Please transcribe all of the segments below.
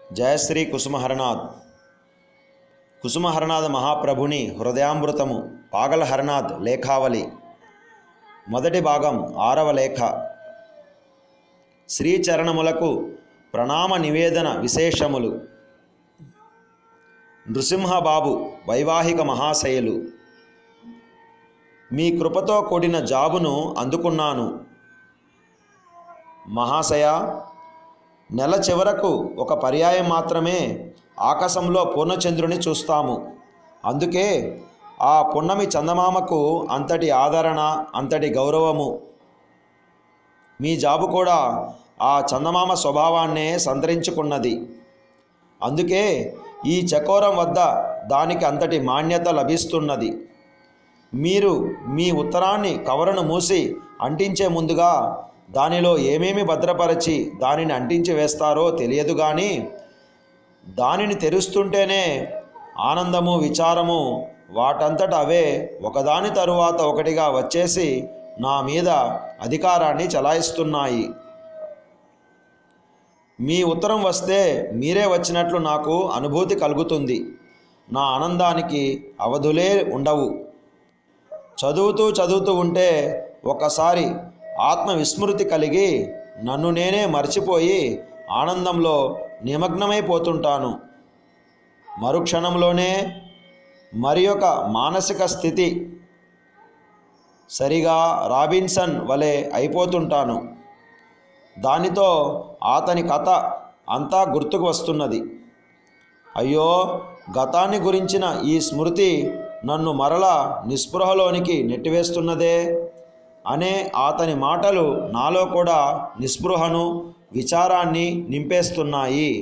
జయశ్రీ కుసుమహరనాథ్ కుసుమహరనాథ మహాప్రభుని హృదయామృతము పాగల హరనాథ్ లేఖావళి మొదటి భాగం ఆరవ లేఖ శ్రీచరణములకు ప్రణామ నివేదన విశేషములు నృసింహబాబు వైవాహిక మహాశయులు మీ కృపతో కూడిన జాబును అందుకున్నాను మహాశయ నెల చివరకు ఒక పర్యాయం మాత్రమే ఆకాశంలో పూర్ణచంద్రుని చూస్తాము అందుకే ఆ పున్నమి చందమామకు అంతటి ఆదరణ అంతటి గౌరవము మీ జాబు కూడా ఆ చందమామ స్వభావాన్నే సంతరించుకున్నది అందుకే ఈ చకోరం వద్ద దానికి అంతటి మాన్యత లభిస్తున్నది మీరు మీ ఉత్తరాన్ని కవరును మూసి అంటించే ముందుగా దానిలో ఏమేమి భద్రపరచి దానిని అంటించి వేస్తారో తెలియదు కానీ దానిని తెరుస్తుంటేనే ఆనందము విచారము వాటంతట అవే ఒకదాని తరువాత ఒకటిగా వచ్చేసి నా మీద అధికారాన్ని చలాయిస్తున్నాయి మీ ఉత్తరం వస్తే మీరే వచ్చినట్లు నాకు అనుభూతి కలుగుతుంది నా ఆనందానికి అవధులే ఉండవు చదువుతూ చదువుతూ ఉంటే ఒకసారి ఆత్మ విస్మృతి కలిగి నన్ను నేనే మర్చిపోయి ఆనందంలో నిమగ్నమైపోతుంటాను మరుక్షణంలోనే మరి ఒక మానసిక స్థితి సరిగా రాబిన్సన్ వలె అయిపోతుంటాను దానితో అతని కథ అంతా గుర్తుకు వస్తున్నది అయ్యో గతాన్ని గురించిన ఈ స్మృతి నన్ను మరలా నిస్పృహలోనికి నెట్టివేస్తున్నదే అనే అతని మాటలు నాలో కూడా నిస్పృహను విచారాన్ని నింపేస్తున్నాయి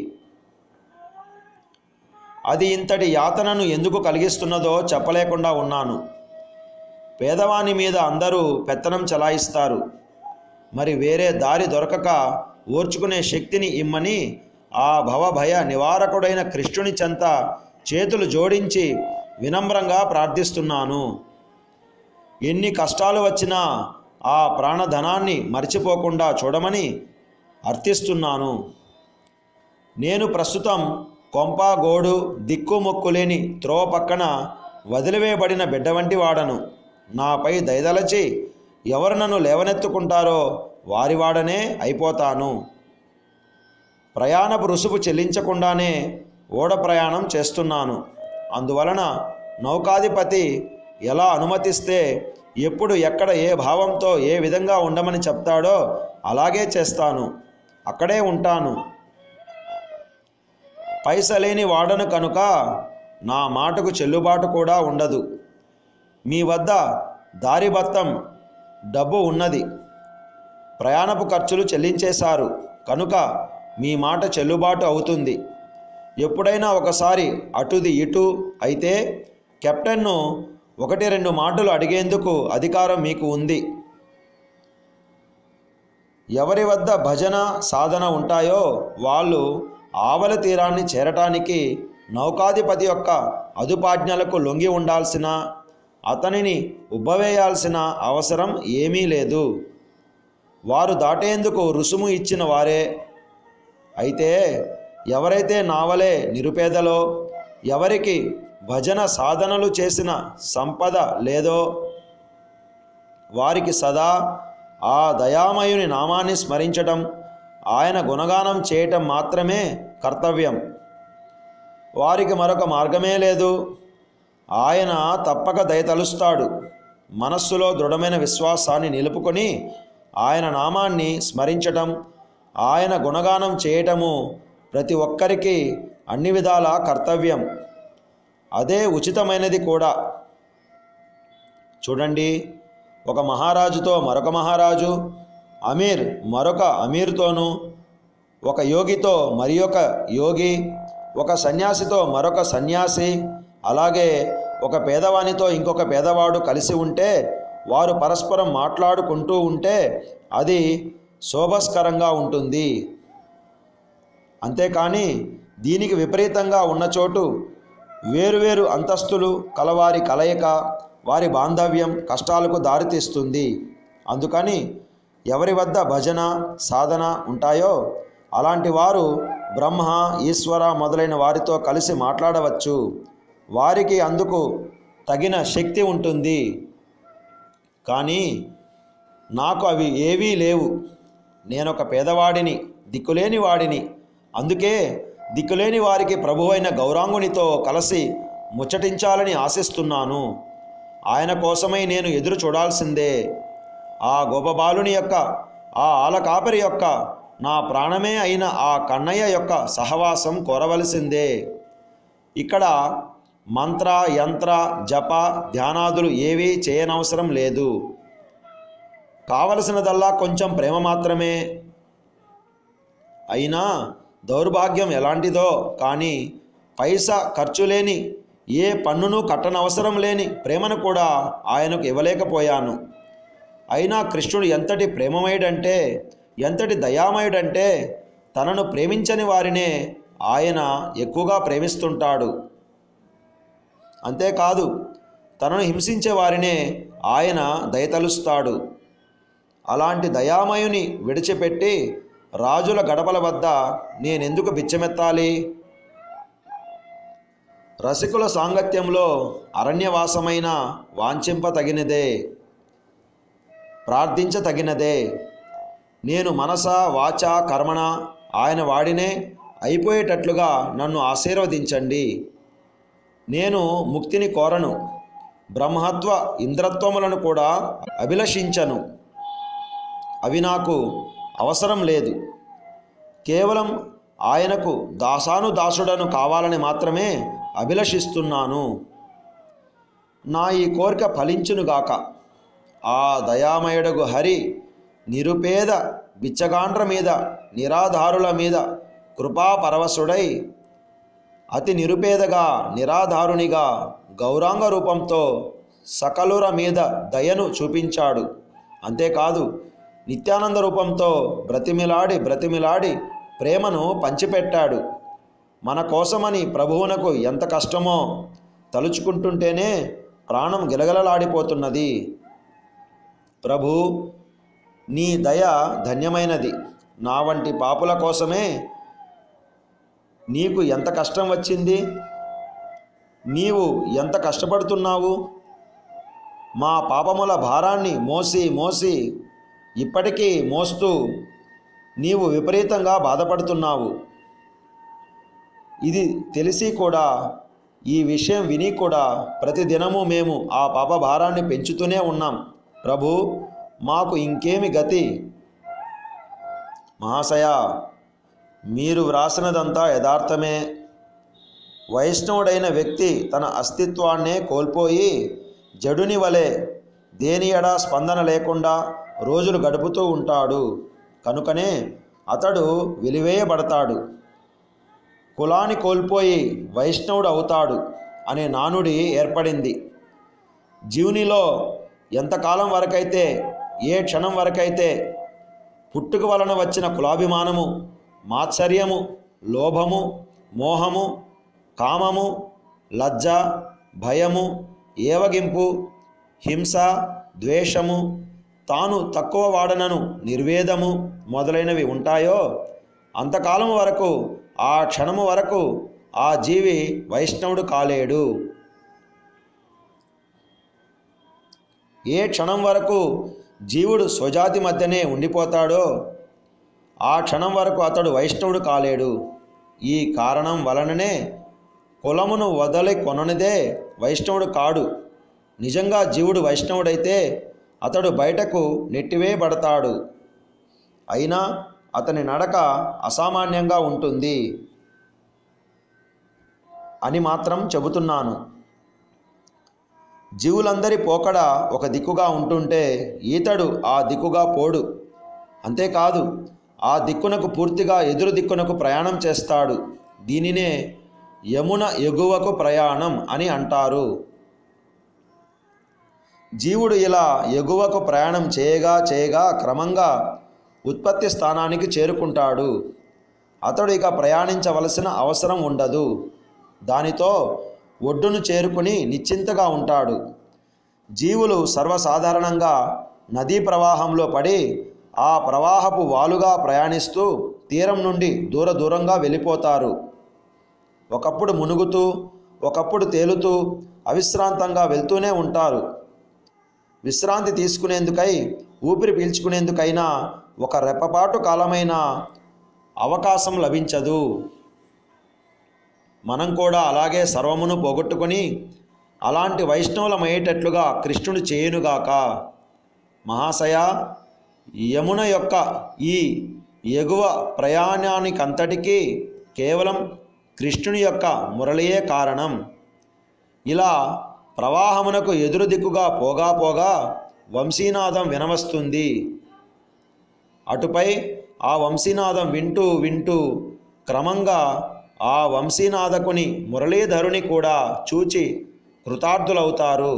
అది ఇంతటి యాతనను ఎందుకు కలిగిస్తున్నదో చెప్పలేకుండా ఉన్నాను పేదవాని మీద అందరూ పెత్తనం చలాయిస్తారు మరి వేరే దారి దొరకక ఓర్చుకునే శక్తిని ఇమ్మని ఆ భవభయ నివారకుడైన కృష్ణుని చెంత చేతులు జోడించి వినమ్రంగా ప్రార్థిస్తున్నాను ఎన్ని కష్టాలు వచ్చినా ఆ ప్రాణధనాన్ని మర్చిపోకుండా చూడమని అర్థిస్తున్నాను నేను ప్రస్తుతం కొంప గోడు దిక్కుమొక్కు లేని త్రోవ పక్కన వదిలివేయబడిన బిడ్డ వంటి వాడను నాపై దయదలచి ఎవరు నన్ను లేవనెత్తుకుంటారో వారి వాడనే అయిపోతాను ప్రయాణపు రుసుపు చెల్లించకుండానే ఓడ ప్రయాణం చేస్తున్నాను అందువలన నౌకాధిపతి ఎలా అనుమతిస్తే ఎప్పుడు ఎక్కడ ఏ భావంతో ఏ విధంగా ఉండమని చెప్తాడో అలాగే చేస్తాను అక్కడే ఉంటాను పైసలేని వాడను కనుక నా మాటకు చెల్లుబాటు కూడా ఉండదు మీ వద్ద దారి బత్తం డబ్బు ఉన్నది ప్రయాణపు ఖర్చులు చెల్లించేశారు కనుక మీ మాట చెల్లుబాటు అవుతుంది ఎప్పుడైనా ఒకసారి అటుది ఇటు అయితే కెప్టెన్ను ఒకటి రెండు మాటలు అడిగేందుకు అధికారం మీకు ఉంది ఎవరి వద్ద భజన సాధన ఉంటాయో వాళ్ళు ఆవల తీరాన్ని చేరటానికి నౌకాధిపతి యొక్క అదుపాజ్ఞలకు లొంగి ఉండాల్సిన అతనిని ఉబ్బవేయాల్సిన అవసరం ఏమీ లేదు వారు దాటేందుకు రుసుము ఇచ్చిన వారే అయితే ఎవరైతే నావలే నిరుపేదలో ఎవరికి భజన సాధనలు చేసిన సంపద లేదో వారికి సదా ఆ దయామయుని నామాన్ని స్మరించటం ఆయన గుణగానం చేయటం మాత్రమే కర్తవ్యం వారికి మరొక మార్గమే లేదు ఆయన తప్పక దయతలుస్తాడు మనస్సులో దృఢమైన విశ్వాసాన్ని నిలుపుకొని ఆయన నామాన్ని స్మరించటం ఆయన గుణగానం చేయటము ప్రతి ఒక్కరికి అన్ని విధాల కర్తవ్యం అదే ఉచితమైనది కూడా చూడండి ఒక మహారాజుతో మరొక మహారాజు అమీర్ మరొక అమీర్తోనూ ఒక యోగితో మరి ఒక యోగి ఒక సన్యాసితో మరొక సన్యాసి అలాగే ఒక పేదవానితో ఇంకొక పేదవాడు కలిసి ఉంటే వారు పరస్పరం మాట్లాడుకుంటూ ఉంటే అది శోభస్కరంగా ఉంటుంది అంతేకాని దీనికి విపరీతంగా ఉన్న చోటు వేరువేరు అంతస్తులు కలవారి కలయిక వారి బాంధవ్యం కష్టాలకు దారితీస్తుంది అందుకని ఎవరి వద్ద భజన సాధన ఉంటాయో అలాంటి వారు బ్రహ్మ ఈశ్వర మొదలైన వారితో కలిసి మాట్లాడవచ్చు వారికి అందుకు తగిన శక్తి ఉంటుంది కానీ నాకు అవి ఏవీ లేవు నేనొక పేదవాడిని దిక్కులేని వాడిని అందుకే దిక్కులేని వారికి ప్రభువైన గౌరాంగునితో కలిసి ముచ్చటించాలని ఆశిస్తున్నాను ఆయన కోసమై నేను ఎదురు చూడాల్సిందే ఆ గోపబాలుని యొక్క ఆ ఆలకాపరి యొక్క నా ప్రాణమే అయిన ఆ కన్నయ్య యొక్క సహవాసం కోరవలసిందే ఇక్కడ మంత్ర యంత్ర జప ధ్యానాదులు ఏవీ చేయనవసరం లేదు కావలసినదల్లా కొంచెం ప్రేమ మాత్రమే అయినా దౌర్భాగ్యం ఎలాంటిదో కానీ పైసా ఖర్చు లేని ఏ పన్నును కట్టనవసరం లేని ప్రేమను కూడా ఆయనకు ఇవ్వలేకపోయాను అయినా కృష్ణుడు ఎంతటి ప్రేమమయుడంటే ఎంతటి దయామయుడంటే తనను ప్రేమించని వారినే ఆయన ఎక్కువగా ప్రేమిస్తుంటాడు అంతేకాదు తనను హింసించే వారినే ఆయన దయతలుస్తాడు అలాంటి దయామయుని విడిచిపెట్టి రాజుల గడపల వద్ద నేనెందుకు బిచ్చమెత్తాలి రసికుల సాంగత్యంలో అరణ్యవాసమైన వాంఛింపతగినదే ప్రార్థించతగినదే నేను మనస వాచ కర్మణ ఆయన వాడినే అయిపోయేటట్లుగా నన్ను ఆశీర్వదించండి నేను ముక్తిని కోరను బ్రహ్మత్వ ఇంద్రత్వములను కూడా అభిలషించను అవి నాకు అవసరం లేదు కేవలం ఆయనకు దాసాను దాసుడను కావాలని మాత్రమే అభిలషిస్తున్నాను నా ఈ కోరిక ఫలించునుగాక ఆ దయామయుడగు హరి నిరుపేద బిచ్చగాండ్ర మీద నిరాధారుల మీద కృపాపరవశుడై అతి నిరుపేదగా నిరాధారునిగా గౌరాంగ రూపంతో సకలుర మీద దయను చూపించాడు అంతేకాదు నిత్యానంద రూపంతో బ్రతిమిలాడి బ్రతిమిలాడి ప్రేమను పంచిపెట్టాడు మన కోసమని ప్రభువునకు ఎంత కష్టమో తలుచుకుంటుంటేనే ప్రాణం గిలగలలాడిపోతున్నది ప్రభు నీ దయ ధన్యమైనది నా వంటి పాపుల కోసమే నీకు ఎంత కష్టం వచ్చింది నీవు ఎంత కష్టపడుతున్నావు మా పాపముల భారాన్ని మోసి మోసి ఇప్పటికీ మోస్తూ నీవు విపరీతంగా బాధపడుతున్నావు ఇది తెలిసి కూడా ఈ విషయం విని కూడా ప్రతిదినము మేము ఆ పాప భారాన్ని పెంచుతూనే ఉన్నాం ప్రభు మాకు ఇంకేమి గతి మహాశయ మీరు వ్రాసినదంతా యథార్థమే వైష్ణవుడైన వ్యక్తి తన అస్తిత్వాన్నే కోల్పోయి జడుని వలె దేని ఎడా స్పందన లేకుండా రోజులు గడుపుతూ ఉంటాడు కనుకనే అతడు వెలివేయబడతాడు కులాన్ని కోల్పోయి వైష్ణవుడు అవుతాడు అనే నానుడి ఏర్పడింది జీవునిలో ఎంతకాలం వరకైతే ఏ క్షణం వరకైతే పుట్టుక వలన వచ్చిన కులాభిమానము మాత్సర్యము లోభము మోహము కామము లజ్జ భయము ఏవగింపు హింస ద్వేషము తాను తక్కువ వాడనను నిర్వేదము మొదలైనవి ఉంటాయో అంతకాలం వరకు ఆ క్షణము వరకు ఆ జీవి వైష్ణవుడు కాలేడు ఏ క్షణం వరకు జీవుడు స్వజాతి మధ్యనే ఉండిపోతాడో ఆ క్షణం వరకు అతడు వైష్ణవుడు కాలేడు ఈ కారణం వలననే కులమును వదలి కొననిదే వైష్ణవుడు కాడు నిజంగా జీవుడు వైష్ణవుడైతే అతడు బయటకు నెట్టివేయబడతాడు అయినా అతని నడక అసామాన్యంగా ఉంటుంది అని మాత్రం చెబుతున్నాను జీవులందరి పోకడ ఒక దిక్కుగా ఉంటుంటే ఈతడు ఆ దిక్కుగా పోడు అంతేకాదు ఆ దిక్కునకు పూర్తిగా ఎదురు దిక్కునకు ప్రయాణం చేస్తాడు దీనినే యమున ఎగువకు ప్రయాణం అని అంటారు జీవుడు ఇలా ఎగువకు ప్రయాణం చేయగా చేయగా క్రమంగా ఉత్పత్తి స్థానానికి చేరుకుంటాడు అతడు ఇక ప్రయాణించవలసిన అవసరం ఉండదు దానితో ఒడ్డును చేరుకుని నిశ్చింతగా ఉంటాడు జీవులు సర్వసాధారణంగా నదీ ప్రవాహంలో పడి ఆ ప్రవాహపు వాలుగా ప్రయాణిస్తూ తీరం నుండి దూర దూరంగా వెళ్ళిపోతారు ఒకప్పుడు మునుగుతూ ఒకప్పుడు తేలుతూ అవిశ్రాంతంగా వెళ్తూనే ఉంటారు విశ్రాంతి తీసుకునేందుకై ఊపిరి పీల్చుకునేందుకైనా ఒక రెప్పపాటు కాలమైన అవకాశం లభించదు మనం కూడా అలాగే సర్వమును పోగొట్టుకొని అలాంటి వైష్ణవులమయ్యేటట్లుగా కృష్ణుడు చేయునుగాక మహాశయ యమున యొక్క ఈ ఎగువ ప్రయాణానికంతటికీ కేవలం కృష్ణుని యొక్క మురళియే కారణం ఇలా ప్రవాహమునకు ఎదురు దిక్కుగా పోగా పోగా వంశీనాదం వినవస్తుంది అటుపై ఆ వంశీనాదం వింటూ వింటూ క్రమంగా ఆ వంశీనాదకుని మురళీధరుని కూడా చూచి కృతార్థులవుతారు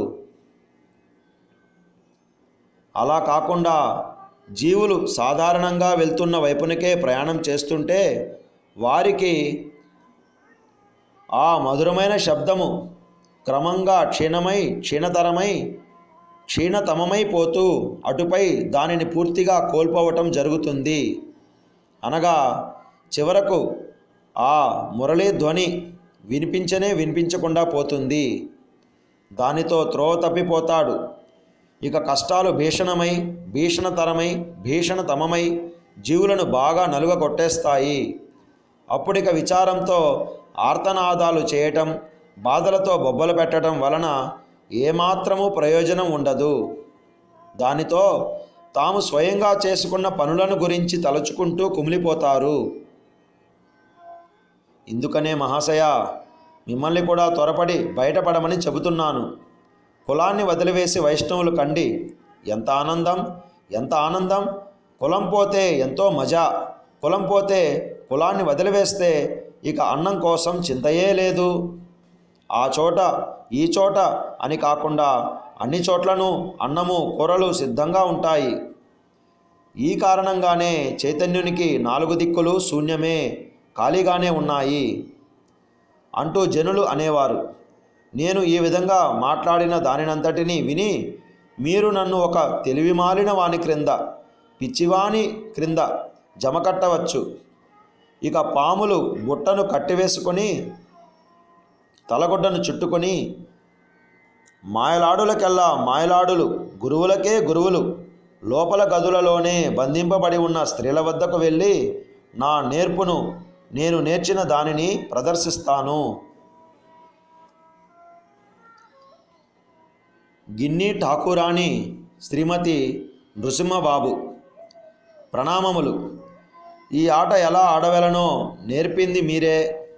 అలా కాకుండా జీవులు సాధారణంగా వెళ్తున్న వైపునకే ప్రయాణం చేస్తుంటే వారికి ఆ మధురమైన శబ్దము క్రమంగా క్షీణమై క్షీణతరమై క్షీణతమమైపోతూ అటుపై దానిని పూర్తిగా కోల్పోవటం జరుగుతుంది అనగా చివరకు ఆ మురళీ ధ్వని వినిపించనే వినిపించకుండా పోతుంది దానితో త్రోవ తప్పిపోతాడు ఇక కష్టాలు భీషణమై భీషణతరమై భీషణతమమై జీవులను బాగా నలుగ కొట్టేస్తాయి అప్పుడిక విచారంతో ఆర్తనాదాలు చేయటం బాధలతో బొబ్బలు పెట్టడం వలన ఏమాత్రము ప్రయోజనం ఉండదు దానితో తాము స్వయంగా చేసుకున్న పనులను గురించి తలుచుకుంటూ కుమిలిపోతారు ఇందుకనే మహాశయ మిమ్మల్ని కూడా త్వరపడి బయటపడమని చెబుతున్నాను కులాన్ని వదిలివేసి వైష్ణవులు కండి ఎంత ఆనందం ఎంత ఆనందం కులం పోతే ఎంతో మజా కులం పోతే కులాన్ని వదిలివేస్తే ఇక అన్నం కోసం చింతయే లేదు ఆ చోట ఈ చోట అని కాకుండా అన్ని చోట్లను అన్నము కూరలు సిద్ధంగా ఉంటాయి ఈ కారణంగానే చైతన్యునికి నాలుగు దిక్కులు శూన్యమే ఖాళీగానే ఉన్నాయి అంటూ జనులు అనేవారు నేను ఈ విధంగా మాట్లాడిన దానినంతటినీ విని మీరు నన్ను ఒక తెలివిమాలిన వాని క్రింద పిచ్చివాని క్రింద జమకట్టవచ్చు ఇక పాములు బుట్టను కట్టివేసుకొని తలగొడ్డను చుట్టుకొని మాయలాడులకెల్లా మాయలాడులు గురువులకే గురువులు లోపల గదులలోనే బంధింపబడి ఉన్న స్త్రీల వద్దకు వెళ్ళి నా నేర్పును నేను నేర్చిన దానిని ప్రదర్శిస్తాను గిన్ని ఠాకూరాణి శ్రీమతి నృసింహబాబు ప్రణామములు ఈ ఆట ఎలా ఆడవలనో నేర్పింది మీరే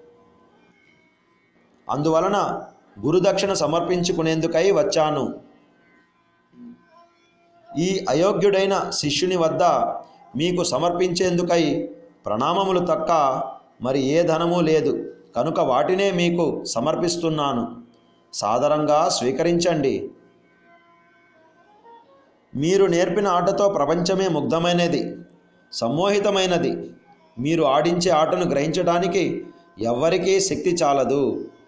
అందువలన గురుదక్షిణ సమర్పించుకునేందుకై వచ్చాను ఈ అయోగ్యుడైన శిష్యుని వద్ద మీకు సమర్పించేందుకై ప్రణామములు తక్క మరి ఏ ధనము లేదు కనుక వాటినే మీకు సమర్పిస్తున్నాను సాదరంగా స్వీకరించండి మీరు నేర్పిన ఆటతో ప్రపంచమే ముగ్ధమైనది సమ్మోహితమైనది మీరు ఆడించే ఆటను గ్రహించడానికి ఎవ్వరికీ శక్తి చాలదు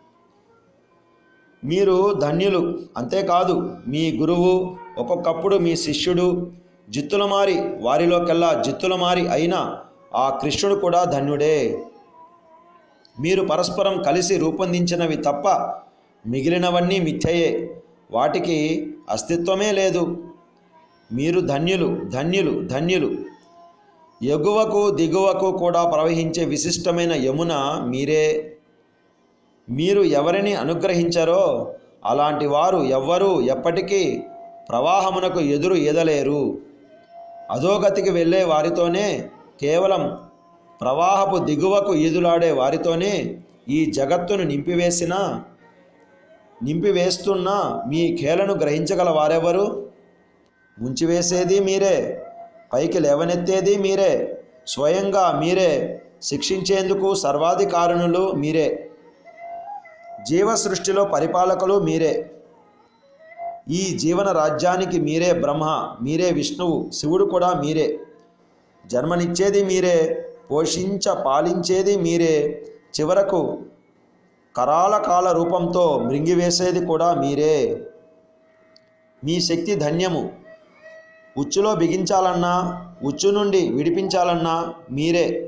మీరు ధన్యులు అంతేకాదు మీ గురువు ఒక్కొక్కప్పుడు మీ శిష్యుడు జిత్తుల మారి వారిలోకెల్లా జిత్తుల మారి అయిన ఆ కృష్ణుడు కూడా ధన్యుడే మీరు పరస్పరం కలిసి రూపొందించినవి తప్ప మిగిలినవన్నీ మిథ్యయే వాటికి అస్తిత్వమే లేదు మీరు ధన్యులు ధన్యులు ధన్యులు ఎగువకు దిగువకు కూడా ప్రవహించే విశిష్టమైన యమున మీరే మీరు ఎవరిని అనుగ్రహించారో అలాంటి వారు ఎవ్వరూ ఎప్పటికీ ప్రవాహమునకు ఎదురు ఈదలేరు అధోగతికి వెళ్ళే వారితోనే కేవలం ప్రవాహపు దిగువకు ఈదులాడే వారితోనే ఈ జగత్తును నింపివేసిన నింపివేస్తున్న మీ ఖేలను గ్రహించగల వారెవరు ముంచివేసేది మీరే పైకి లేవనెత్తేది మీరే స్వయంగా మీరే శిక్షించేందుకు సర్వాధికారుణులు మీరే జీవ సృష్టిలో పరిపాలకులు మీరే ఈ జీవన రాజ్యానికి మీరే బ్రహ్మ మీరే విష్ణువు శివుడు కూడా మీరే జన్మనిచ్చేది మీరే పోషించ పాలించేది మీరే చివరకు కరాల కాల రూపంతో మృంగివేసేది కూడా మీరే మీ శక్తి ధన్యము ఉచ్చులో బిగించాలన్నా ఉచ్చు నుండి విడిపించాలన్నా మీరే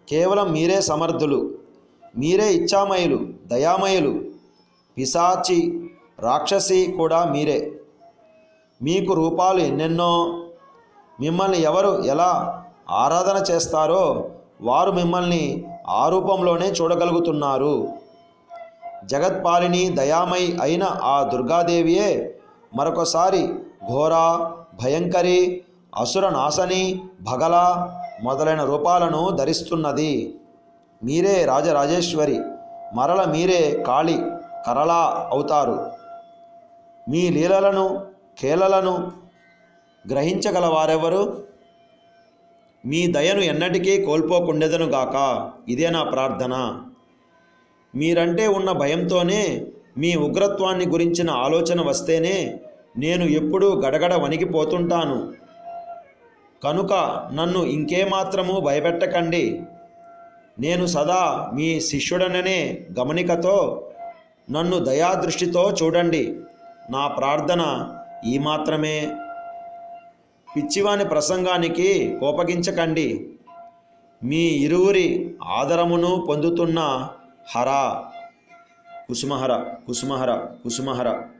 కేవలం మీరే సమర్థులు మీరే ఇచ్చామయులు దయామయులు పిశాచి రాక్షసి కూడా మీరే మీకు రూపాలు ఎన్నెన్నో మిమ్మల్ని ఎవరు ఎలా ఆరాధన చేస్తారో వారు మిమ్మల్ని ఆ రూపంలోనే చూడగలుగుతున్నారు జగత్పాలిని దయామయి అయిన ఆ దుర్గాదేవియే మరొకసారి ఘోర భయంకరి అసుర నాశని భగల మొదలైన రూపాలను ధరిస్తున్నది మీరే రాజరాజేశ్వరి మరల మీరే కాళి కరళా అవుతారు మీ లీలలను కేలలను గ్రహించగల వారెవరు మీ దయను ఎన్నటికీ కోల్పోకుండెదనుగాక ఇదే నా ప్రార్థన మీరంటే ఉన్న భయంతోనే మీ ఉగ్రత్వాన్ని గురించిన ఆలోచన వస్తేనే నేను ఎప్పుడూ గడగడ వణికిపోతుంటాను కనుక నన్ను ఇంకేమాత్రము భయపెట్టకండి నేను సదా మీ శిష్యుడననే గమనికతో నన్ను దయాదృష్టితో చూడండి నా ప్రార్థన ఈ మాత్రమే పిచ్చివాని ప్రసంగానికి కోపగించకండి మీ ఇరువురి ఆదరమును పొందుతున్న హర కుసుమహర కుసుమహర కుసుమహర